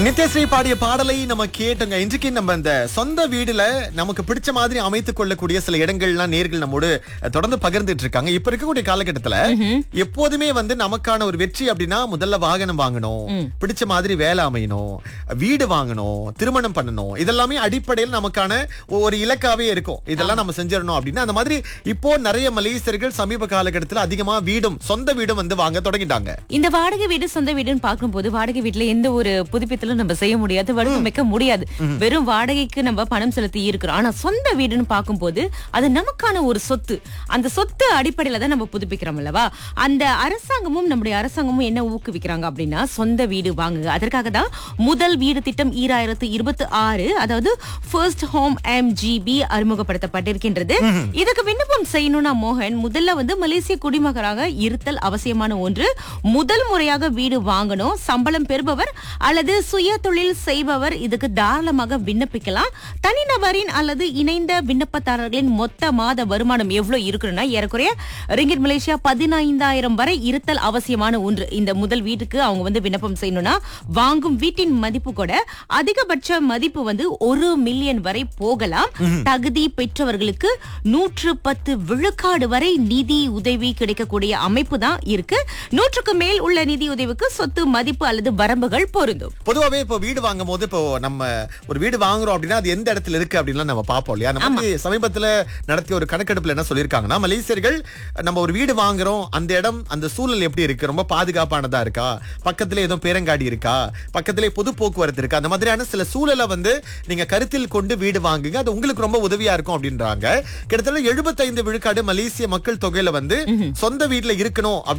நித்யஸ்ரீ பாடிய பாடலை நம்ம கேட்டோங்க இன்றைக்கு நம்ம இந்த சொந்த வீடுல நமக்கு பிடிச்ச மாதிரி அமைத்துக் கொள்ளக்கூடிய சில இடங்கள்லாம் நேர்கள் நம்மோடு தொடர்ந்து பகிர்ந்துட்டு இருக்காங்க இப்ப இருக்கக்கூடிய காலகட்டத்துல எப்போதுமே வந்து நமக்கான ஒரு வெற்றி அப்படின்னா முதல்ல வாகனம் வாங்கணும் பிடிச்ச மாதிரி வேலை அமையணும் வீடு வாங்கணும் திருமணம் பண்ணணும் இதெல்லாமே அடிப்படையில் நமக்கான ஒரு இலக்காவே இருக்கும் இதெல்லாம் நம்ம செஞ்சிடணும் அப்படின்னா அந்த மாதிரி இப்போ நிறைய மலேசியர்கள் சமீப காலகட்டத்துல அதிகமா வீடும் சொந்த வீடும் வந்து வாங்க தொடங்கிட்டாங்க இந்த வாடகை வீடு சொந்த வீடுன்னு பார்க்கும்போது வாடகை வீட்டுல எந்த ஒரு புதுப்பித்தலும் நம்ம செய்ய முடியாது வடிவமைக்க முடியாது வெறும் வாடகைக்கு நம்ம பணம் செலுத்தி இருக்கிறோம் ஆனா சொந்த வீடுன்னு பார்க்கும்போது அது நமக்கான ஒரு சொத்து அந்த சொத்து அடிப்படையில தான் நம்ம புதுப்பிக்கிறோம் அல்லவா அந்த அரசாங்கமும் நம்முடைய அரசாங்கமும் என்ன ஊக்குவிக்கிறாங்க அப்படின்னா சொந்த வீடு வாங்குங்க அதற்காக தான் முதல் வீடு திட்டம் ஈராயிரத்து இருபத்தி ஆறு அதாவது ஃபர்ஸ்ட் ஹோம் எம்ஜிபி அறிமுகப்படுத்தப்பட்டிருக்கின்றது இதுக்கு விண்ணப்பம் செய்யணும்னா மோகன் முதல்ல வந்து மலேசிய குடிமகராக இருத்தல் அவசியமான ஒன்று முதல் முறையாக வீடு வாங்கணும் சம்பளம் பெறுபவர் அல்லது சுய தொழில் செய்பவர் இதுக்கு தாராளமாக விண்ணப்பிக்கலாம் தனிநபரின் அல்லது இணைந்த விண்ணப்பதாரர்களின் மொத்த மாத வருமானம் எவ்வளவு இருக்குன்னா ஏறக்குறைய ரிங்கிட் மலேசியா பதினைந்தாயிரம் வரை இருத்தல் அவசியமான ஒன்று இந்த முதல் வீட்டுக்கு அவங்க வந்து விண்ணப்பம் செய்யணும்னா வாங்கும் வீட்டின் மதிப்பு கூட அதிகபட்ச மதிப்பு வந்து ஒரு மில்லியன் வரை போகலாம் தகுதி பெற்றவர்களுக்கு நூற்று பத்து விழுக்காடு வரை நிதி உதவி கிடைக்கக்கூடிய அமைப்பு தான் இருக்கு நூற்றுக்கு மேல் உள்ள நிதி உதவிக்கு சொத்து மதிப்பு அல்லது வரம்புகள் பொருந்தும் பொதுவாவே இப்போ வீடு வாங்கும் போது இப்போ நம்ம ஒரு வீடு வாங்குறோம் அப்படின்னா அது எந்த இடத்துல இருக்கு அப்படின்லாம் நம்ம பார்ப்போம் இல்லையா அந்த மாதிரி சமீபத்துல நடத்திய ஒரு கணக்கெடுப்புல என்ன சொல்லியிருக்காங்கன்னா மலேசியர்கள் நம்ம ஒரு வீடு வாங்குறோம் அந்த இடம் அந்த சூழல் எப்படி இருக்கு ரொம்ப பாதுகாப்பானதா இருக்கா பக்கத்துல ஏதோ பேரங்காடி இருக்கா பக்கத்துல பொது போக்குவரத்து இருக்கா அந்த மாதிரியான சில சூழலை வந்து நீங்க கருத்தில் கொண்டு வீடு வாங்குங்க அது உங்களுக்கு ரொம்ப உதவியா இருக்கும் அப்படின்றாங்க கிட்டத்தட்ட 75 விழுக்காடு மலேசிய மக்கள் தொகையில வந்து சொந்த வீட்டுல இருக்கணும்